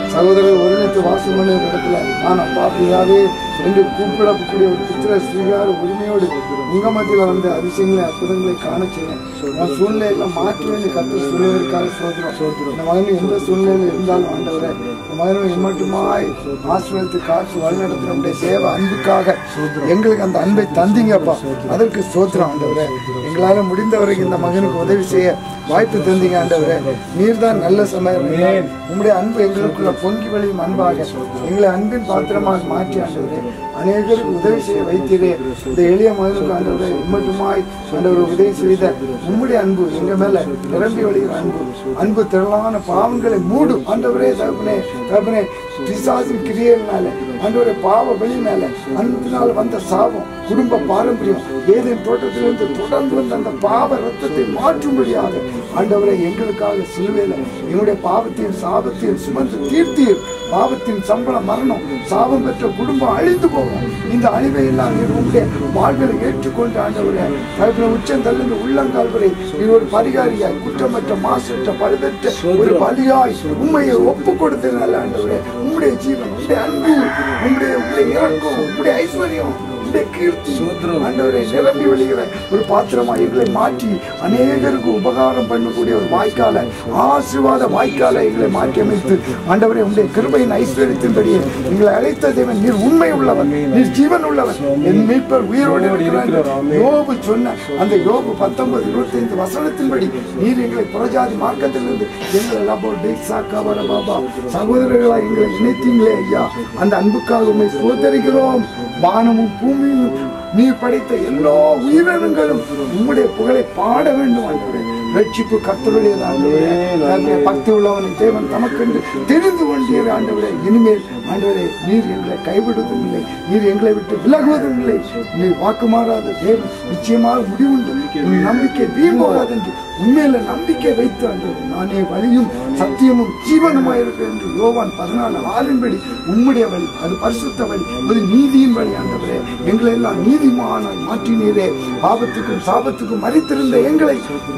சகோதரர் ஒருங்கிணைத்து வாசம் பண்ண ஒரு இடத்துல நான் அப்பா பிதாவே என்று கூப்பிடக்கூடிய ஒரு புத்திர ஸ்ரீகார உரிமையோடு உங்க மத்தியில வந்து அதிசயங்களை அற்புதங்களை காண செய்யணும் உன் சூழ்நிலையில மாற்ற வேண்டிய கத்து சொல்வதற்காக சோதரம் இந்த மகன் எந்த சூழ்நிலையில இருந்தாலும் ஆண்டவரே இந்த மகனும் எம்மட்டுமாய் ஆசிரியத்து காற்று வழிநடத்துற உடைய சேவை அன்புக்காக எங்களுக்கு அந்த அன்பை தந்தீங்கப்பா அதற்கு சோத்திரம் ஆண்டவரே எங்களால முடிந்த வரைக்கும் இந்த மகனுக்கு உதவி செய்ய வாய்ப்பு தந்தீங்க ஆண்டவரே நீர்தான் நல்ல சமயம் உங்களுடைய அன்பு எங்களுக்குள்ள பொங்கி வழியும் அன்பாக எங்களை அன்பின் பாத்திரமாக மாற்றி ஆண்டவரே அநேகருக்கு உதவி செய்ய வைத்தீரே இந்த எளிய மகனுக்கு ஆண்டவரே உம்மட்டுமாய் ஆண்டவர் உதவி செய்த உம்முடைய அன்பு எங்க மேல நிரம்பி வழிகிற அன்பு அன்பு திரளான பாவங்களை மூடும் ஆண்டவரே தகப்பனே தகப்பனே பிசாசின் கிரியையினால ஆண்டவரே பாவ வெளியினால அன்பினால் வந்த சாபம் குடும்ப பாரம்பரியம் ஏதேன் தோட்டத்திலிருந்து தொடர்ந்து வந்த அந்த பாவ ரத்தத்தை மாற்றும்படியாக ஆண்டவரை எங்களுக்காக சிலுவையில எங்களுடைய பாவத்தையும் சாபத்தையும் சுமந்து தீர்த்தீர் பாவத்தின் சம்பளம் மரணம் சாபம் பெற்ற குடும்பம் அழிந்து போகும் இந்த அழிவை எல்லாம் நீர் உங்களுடைய வாழ்களை ஏற்றுக்கொண்டு ஆண்டவரே தகப்பன உச்சம் தள்ளிந்து உள்ளங்கால் வரை நீர் ஒரு பரிகாரியாய் குற்றமற்ற மாசற்ற பழுதற்ற ஒரு பலியாய் உண்மையை ஒப்பு கொடுத்ததுனால ஆண்டவரே உம்முடைய ஜீவன் உம்முடைய அன்பு உம்முடைய உம்முடைய இறக்கம் உம்முடைய ஐஸ்வர்யம் உம்முடைய கீர்த்தி ஆண்டவரை நிரம்பி வழிகிற ஒரு பாத்திரமா எங்களை மாற்றி அநேகருக்கு உபகாரம் பண்ணக்கூடிய ஒரு வாய்க்கால ஆசீர்வாத வாய்க்கால எங்களை மாற்றி அமைத்து ஆண்டவரே உடைய கிருபையின் ஐஸ்வர்யத்தின்படியே எங்களை அழைத்த தேவன் நீர் உண்மை உள்ளவர் நீர் ஜீவன் உள்ளவர் என் மீட்பர் உயிரோடு இருக்கிறார் என்று யோபு சொன்ன அந்த யோபு பத்தொன்பது இருபத்தி ஐந்து வசனத்தின்படி நீர் எங்களை புறஜாதி மார்க்கத்திலிருந்து எங்களை லபோ டேக்ஸா கவர பாபா சகோதரர்களா எங்களை இணைத்தீங்களே ஐயா அந்த அன்புக்காக உண்மை சோதரிக்கிறோம் வானமும் பூமியும் நீர் படைத்த எல்லா உயிரினங்களும் உம்முடைய புகழை பாட வேண்டும் ஆண்டவரே ரட்சிப்பு கர்த்தருடையது ஆண்டவரே ஆண்டவரே, பக்தி உள்ளவனை தேவன் தமக்கென்று தெரிந்து கொண்டீர் ஆண்டவரே இனிமேல் ஆண்டவரே நீர் எங்களை கைவிடுவதும் இல்லை நீர் எங்களை விட்டு விலகுவதும் இல்லை நீர் வாக்கு மாறாத தேவன் நிச்சயமாக முடிவுண்டு உன் நம்பிக்கை வீண் போகாது என்று உண்மையில நம்பிக்கை வைத்து ஆண்டவரே நானே வழியும் சத்தியமும் ஜீவனுமாய் இருக்கிறேன் என்று யோவான் பதினாலு ஆறின்படி உம்முடைய வழி அது பரிசுத்த வழி அது நீதியின் வழி ஆண்டவரே எங்களை எல்லாம் நீதிமானாய் மாற்றினீரே பாவத்துக்கும் சாபத்துக்கும் மறித்திருந்த எங்களை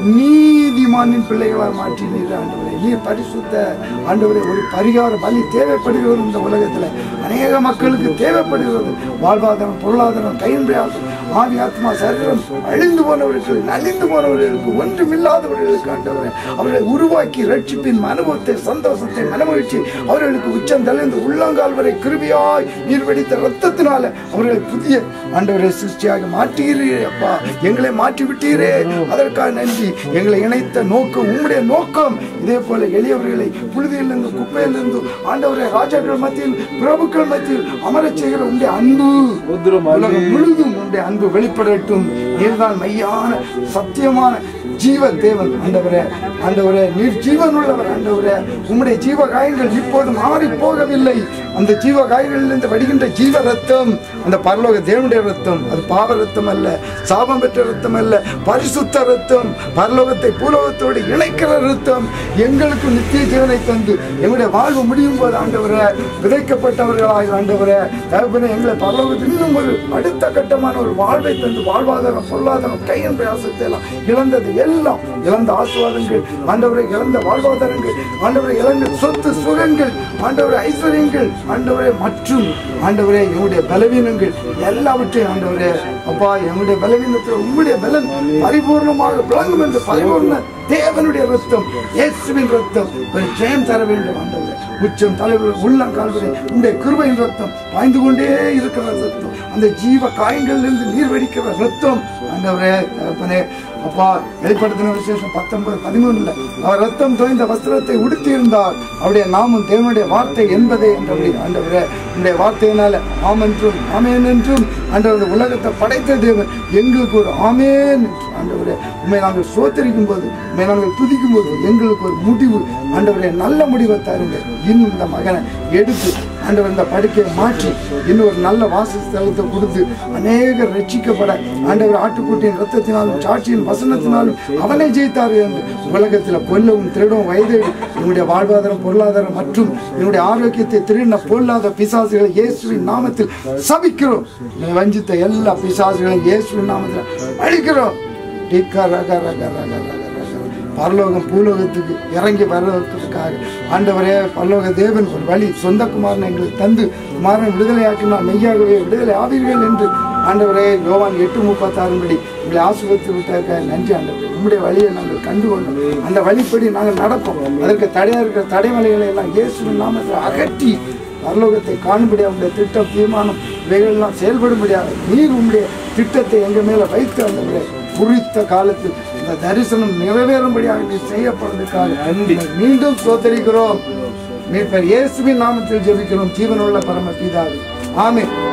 நீதிமானின் பிள்ளைகளாய் மாற்றினீரே ஆண்டவரே நீர் பரிசுத்த ஆண்டவரே ஒரு பரிகார பலி தேவைப்படுகிறது இந்த உலகத்துல அநேக மக்களுக்கு தேவைப்படுகிறது வாழ்வாதாரம் பொருளாதாரம் கையின் பிரயாசம் ஆவி ஆத்மா சரீரம் அழிந்து போனவர்களுக்கு நலிந்து போனவர்களுக்கு ஒன்றுமில்லாதவர்களுக்கு ஆண்டவரே அவர்களை உருவாக்கி ரட்சிப்பின் அனுபவத்தை சந்தோஷத்தை மனமகிழ்ச்சி அவர்களுக்கு உச்சம் தலைந்து உள்ளங்கால் வரை கிருபியாய் நீர் வெடித்த ரத்தத்தினால அவர்களை புதிய ஆண்டவரை சிருஷ்டியாக மாற்றுகிறீரே அப்பா எங்களை மாற்றி விட்டீரே அதற்காக நன்றி எங்களை இணைத்த நோக்கம் உம்முடைய நோக்கம் இதே போல எளியவர்களை புழுதியிலிருந்து குப்பையிலிருந்து ஆண்டவரை ராஜாக்கள் மத்தியில் பிரபுக்கள் மத்தியில் அமரச் செய்கிற உங்களுடைய அன்பு உலகம் முழுதும் உங்களுடைய அன்பு வெளிப்படட்டும் நீர்தான் மெய்யான சத்தியமான ஜீவ தேவன் ஆண்டவரே ஆண்டவரே நீர் ஜீவன் உள்ளவர் ஆண்டவரே உம்முடைய ஜீவ காயங்கள் இப்போது மாறி போகவில்லை அந்த ஜீவ காயங்களிலிருந்து வடிகின்ற ஜீவ ரத்தம் அந்த பரலோக தேவனுடைய ரத்தம் அது பாவ ரத்தம் அல்ல சாபம் பெற்ற ரத்தம் அல்ல பரிசுத்த ரத்தம் பரலோகத்தை பூலோகத்தோடு இணைக்கிற ரத்தம் எங்களுக்கு நித்திய ஜீவனை தந்து எங்களுடைய வாழ்வு முடியும் போது ஆண்டவரே விதைக்கப்பட்டவர்களாக ஆண்டவரே தகப்பனே எங்களை பரலோகத்தில் இன்னும் ஒரு அடுத்த கட்டமான ஒரு வாழ்வை தந்து வாழ்வாதாரம் பொருளாதாரம் கையின் பிரயாசத்தை எல்லாம் இழந்தது எல்லாம் இழந்த ஆசுவாதங்கள் ஆண்டவரை இழந்த வாழ்வாதாரங்கள் ஆண்டவரை இழந்த சொத்து சுகங்கள் ஆண்டவரை ஐஸ்வர்யங்கள் ஆண்டவரே மற்றும் ஆண்டவரே எங்களுடைய பலவீனங்கள் எல்லாவற்றையும் ஆண்டவரே அப்பா எங்களுடைய பலவீனத்தில் உங்களுடைய பலன் பரிபூர்ணமாக விளங்கும் என்று பரிபூர்ண தேவனுடைய ரத்தம் இயேசுவின் ரத்தம் ஒரு ஜெயம் தர வேண்டும் ஆண்டவரே உச்சம் தலைவர் உள்ளங்கால் வரை உங்களுடைய கிருபையின் ரத்தம் பாய்ந்து கொண்டே இருக்கிற ரத்தம் அந்த ஜீவ காயங்களிலிருந்து நீர் வெடிக்கிற ரத்தம் ஆண்டவரே தகப்பனே அப்பா வெளிப்படுத்தின விசேஷம் பத்தொன்பது பதிமூணுல அவர் ரத்தம் தோய்ந்த வஸ்திரத்தை உடுத்தியிருந்தார் அவருடைய நாமம் தேவனுடைய வார்த்தை என்பதே என்றபடி ஆண்டவரே உங்களுடைய வார்த்தையினால ஆம் என்றும் ஆமேன் என்றும் ஆண்டவர் உலகத்தை படைத்த தேவன் எங்களுக்கு ஒரு ஆமேன் என்று ஆண்டவரே உண்மை நாங்கள் சோத்தரிக்கும் போது உண்மை நாங்கள் துதிக்கும் போது எங்களுக்கு ஒரு முடிவு ஆண்டவரே நல்ல முடிவை தாருங்க இன்னும் இந்த மகனை எடுத்து ஆண்டவர் இந்த படுக்கையை மாற்றி இன்னும் ஒரு நல்ல வாசஸ்தலத்தை கொடுத்து அநேகர் ரட்சிக்கப்பட ஆண்டவர் ஆட்டுக்குட்டியின் ரத்தத்தினாலும் சாட்சியின் வசனத்தினாலும் அவனை ஜெயித்தார் என்று உலகத்தில் கொல்லவும் திருடவும் வயதேடி என்னுடைய வாழ்வாதாரம் பொருளாதாரம் மற்றும் என்னுடைய ஆரோக்கியத்தை திருடின பொருளாத பிசாசுகளை இயேசுவின் நாமத்தில் சபிக்கிறோம் என்னை வஞ்சித்த எல்லா பிசாசுகளையும் இயேசுவின் நாமத்தில் அழிக்கிறோம் டிக்க ரக ரக ரக ரக ரக. பரலோகம் பூலோகத்துக்கு இறங்கி வர்றதுக்காக ஆண்டவரே பரலோக தேவன் ஒரு வழி சொந்த குமாரனை எங்களுக்கு தந்து குமாரனை விடுதலையாக்கினால் மெய்யாகவே விடுதலை ஆவீர்கள் என்று ஆண்டவரே யோவான் எட்டு முப்பத்தாறு படி உங்களை ஆசுபத்து விட்டாக்க நன்றி ஆண்டவரே உங்களுடைய வழியை நாங்கள் கண்டு கொண்டோம் அந்த வழிப்படி நாங்கள் நடப்போம் அதற்கு தடையா இருக்கிற தடைமலைகளை எல்லாம் இயேசுவின் நாமத்தில் அகற்றி பரலோகத்தை காணும்படியாக உங்களுடைய திட்டம் தீர்மானம் இவைகள்லாம் செயல்படும்படியாக நீர் உங்களுடைய திட்டத்தை எங்கள் மேலே வைத்து அந்த குறித்த காலத்தில் இந்த தரிசனம் நிறைவேறும்படியாக நீ செய்யப்படுறதுக்காக நன்றி. மீண்டும் சோதரிக்கிறோம் மீட்பர் இயேசுவின் நாமத்தில் ஜெபிக்கிறோம் ஜீவனுள்ள பரம பிதாவே ஆமென்